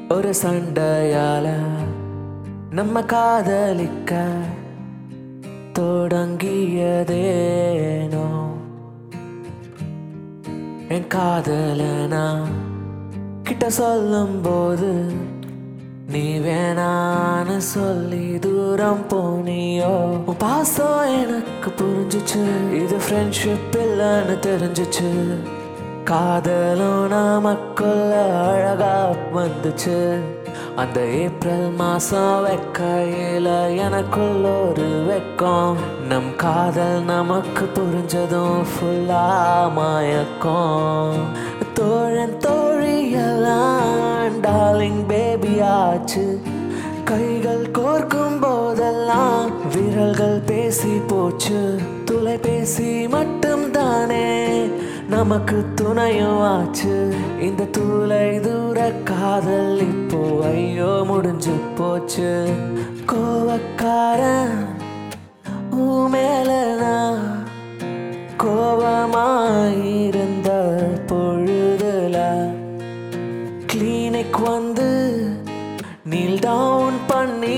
ஒரு சண்டையால நம்ம காதலிக்க தொடங்கியதேனோ என் காதலனா கிட்ட சொல்லும் போது நீ வேணான்னு சொல்லி தூரம் போனியோ உன் பாசம் எனக்கு புரிஞ்சுச்சு இது ஃப்ரெண்ட்ஷிப் இல்லைன்னு தெரிஞ்சுச்சு காதலும் நமக்குள்ள அழகா வந்துச்சு அந்த ஏப்ரல் மாசம் வெக்கையில எனக்குள்ள ஒரு வெக்கம் நம் காதல் நமக்கு புரிஞ்சதும் ஃபுல்லா மயக்கம் தோழன் தோழியெல்லாம் டார்லிங் பேபி ஆச்சு கைகள் கோர்க்கும் போதெல்லாம் விரல்கள் பேசி போச்சு தொலைபேசி மட்டும் தானே நமக்கு துணையும் ஆச்சு இந்த தூளை தூர காதல் இப்போ ஐயோ முடிஞ்சு போச்சு கோவக்காரன் உன் மேல நான் கோபமாயிருந்த பொழுதுல கிளினிக் வந்து நீல் டவுன் பண்ணி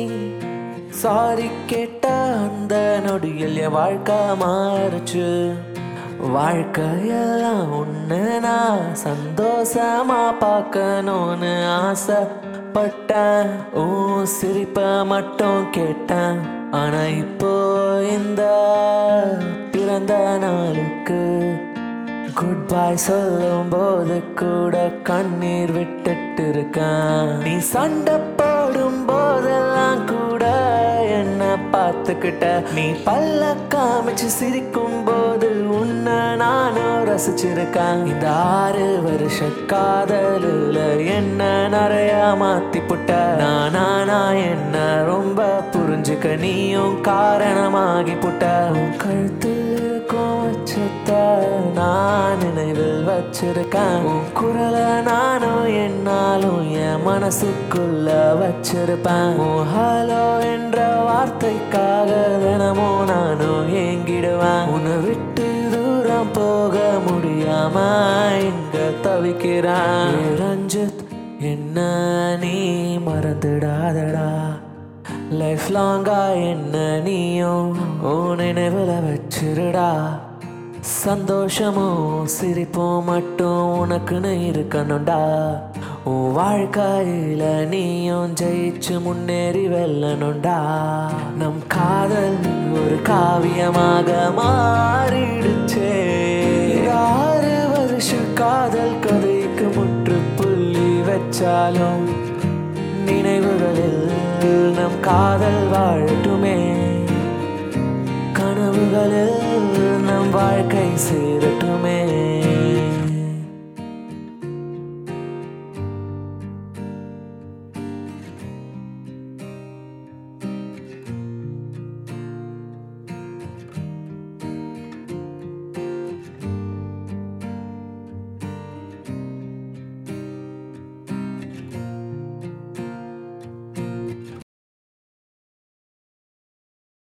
சாரி கேட்ட அந்த நொடியில் என் வாழ்க்கை மாறுச்சு வாழ்க்கையெல்லாம் ஒன்று நான் சந்தோஷமா பார்க்கணும்னு ஆசைப்பட்டேன் உன் சிரிப்பை மட்டும் கேட்டேன் ஆனா இப்போ இந்த பிறந்த நாளுக்கு குட் பை சொல்லும் போது கூட கண்ணீர் விட்டுட்டு இருக்கான் நீ சண்டை போடும் போதெல்லாம் கூட என்ன பார்த்துக்கிட்ட நீ பல்ல காமிச்சு சிரிக்கும் போது உன்னை நானும் ரசிச்சிருக்கேன் இந்த ஆறு வருஷ காதலுல என்ன நிறைய மாத்தி புட்ட நானா நான் என்ன ரொம்ப புரிஞ்சுக்க நீயும் காரணமாகி புட்ட உன் கழுத்தில் இருக்கும் வச்சத்த நான் நினைவில் வச்சிருக்கேன் உன் குரலை நானும் என்னாலும் என் மனசுக்குள்ள வச்சிருப்பேன் உன் ஹலோ என்ற வார்த்தைக்காக தினமும் நானும் ஏங்கிடுவேன் உன்னை விட்டு தூரம் போக முடியாம இங்க தவிக்கிறேன் ஏ ரஞ்சித் என்ன நீ மறந்துடாதடா லைஃப் லாங்கா என்ன நீயும் உன் நினைவில் வச்சிருடா சந்தோஷமும் சிரிப்பும் மட்டும் உனக்குன்னு இருக்கணும்டா உன் வாழ்க்கையில நீயும் ஜெயிச்சு முன்னேறி வெல்லணும்டா நம் காதல் ஒரு காவியமாக மாறிடுச்சே ஆறு வருஷ காதல் கதைக்கு முற்றுப்புள்ளி வச்சாலும் நினைவுகளில் நம் காதல் வாழட்டுமே கனவுகளில் நம் வாழ்க்கை சேரட்டுமே